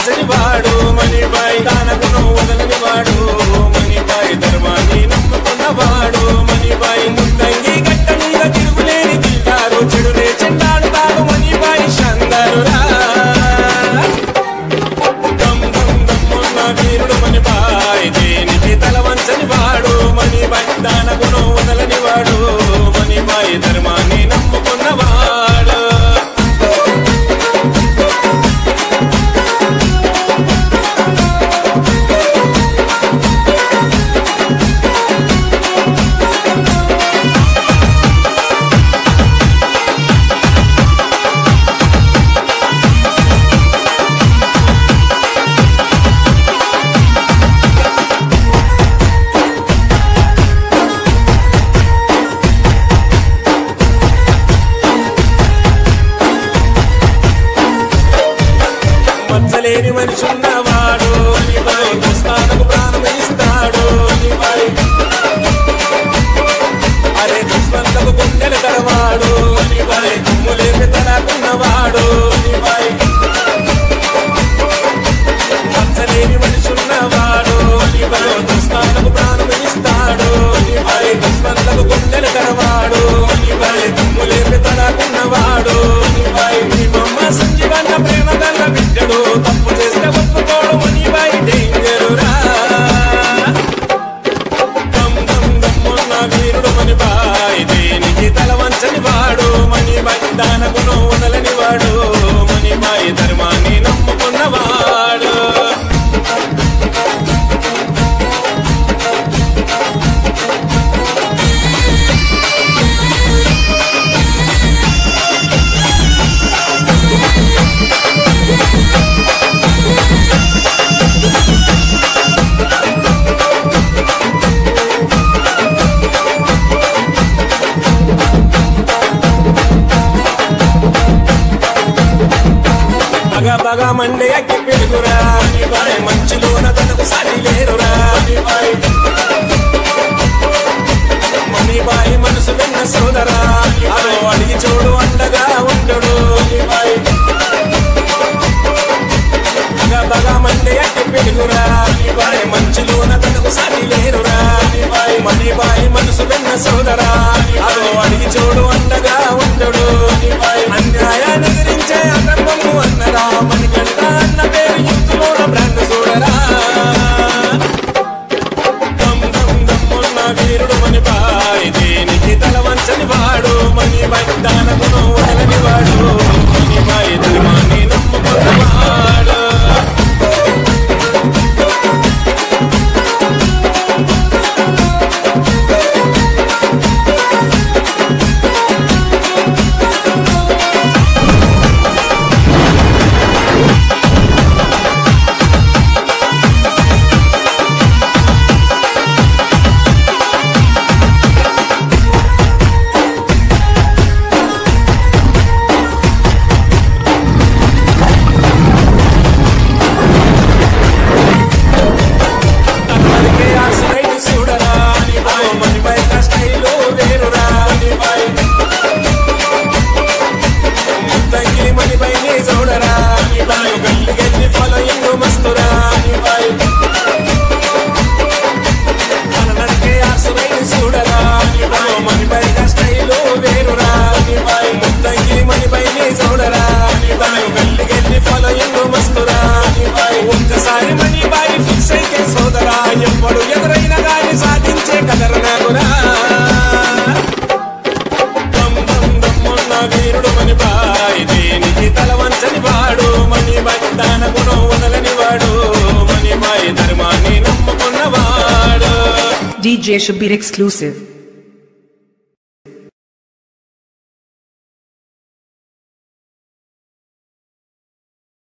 వంచని వాడు మణిబాయి దాన గుణం వదలని వాడు మణిబాయి ధర్మాన్ని నమ్ముకున్నవాడు మణిబాయి ముద్దంగి గట్ట మీద తిరుగులేని తింటారు చెడునే చెండాడుతాడు మణిబాయి షందరురా దమ్ దమ్ దమ్మున్న వీరుడు మణిబాయి దేనికి తల వంచని వాడు మణిబాయి దాన గుణం వదలని వాడు మణిబాయి ధర్మాన్ని నమ్ముకున్నవాడు మచ్చలేని మనిషి ఉన్నవాడు అనిబాయి కృష్ణాలకు ప్రాణం ఇస్తాడు అనిబాయి అరే దుష్మంతకు గుండెలు తరవాడు అనిబాయి తుమ్ములేపి తలకున్నవాడు అనిబాయి మచ్చలేని మనిషి ఉన్నవాడు అనిబాయి కృష్ణాలకు ప్రాణం ఇస్తాడు అనిబాయి దుష్మంతకు గుండెలు తరవాడు అనిబాయి తుమ్ములేపి తలకున్నవాడు అనిబాయి నీ బొమ్మ సంజీవన్న ప్రేమ గల్ల బిడ్డడు తప్పు చేస్తే ఒప్పుకోడు మణిబాయి డేంజరురా దమ్ దమ్ దమ్మున్న వీరుడు మణిబాయి దేనికి తల వంచని వాడు మణిబాయి దాన గుణం వదలని వాడు మణిబాయి ధర్మాన్ని నమ్ముకున్నవాడు బగ బగ మండే అగ్గి పెరుగురా మణిబాయి మంచులోన తనకు సాటి లేరురా మణిబాయి మణిబాయి మనసు విన్న సోదరా అదో అడిగి చూడు అండగా ఉండడు మణిబాయి బగ బగ మండే అగ్గి పెరుగురా మణిబాయి మంచులోన తనకు సాటి లేరురా మణిబాయి మణిబాయి మనసు విన్న సోదరా అదో అడిగి చూడు అండగా ఉండడు మణిబాయి అన్యాయాన్ని ఎదిరించే అక్రమము అన్నరా మణికంఠ అన్న పేరు యుద్ధంలో బ్రాండ్ చూడరా దమ్ దమ్ దమ్మున్న వీరుడు మణిబాయి దేనికి తల వంచని వాడు మణిబాయి దాన గుణం వదలని వాడు మణిబాయి ధర్మాన్ని నమ్ముకున్నవాడు అందరికీ ఆ స్టైల్ చూడరా మణిబాయి మణిబాయి స్టైలు వేరురా మణిబాయి ముద్దంగి మణిబాయి నీ చూడరా మణిబాయి గల్లి గల్లి ఫాలోయింగ్ మస్తురా మణిబాయి మన నడికే ఆ స్టైల్ చూడరా మణిబాయి మణిబాయి స్టైలు వేరురా మణిబాయి ముద్దంగి మణిబాయి నీ చూడరా మణిబాయి గల్లి గల్లి ఫాలోయింగ్ మస్తురా మణిబాయి ఒక్కసారి మణిబాయి ఫిక్స్ అయితే సోదరా ఎప్పుడు ఎదురైనా గాని సాధించే కదరనాగురా దమ్ దమ్ దమ్మున్న వీరుడు మణిబాయి దేనికి తల వంచని వాడు మణిబాయి దాన గుణం వదలని వాడు మణిబాయి ధర్మాన్ని నమ్ముకున్నవాడు DJ Shabir exclusive.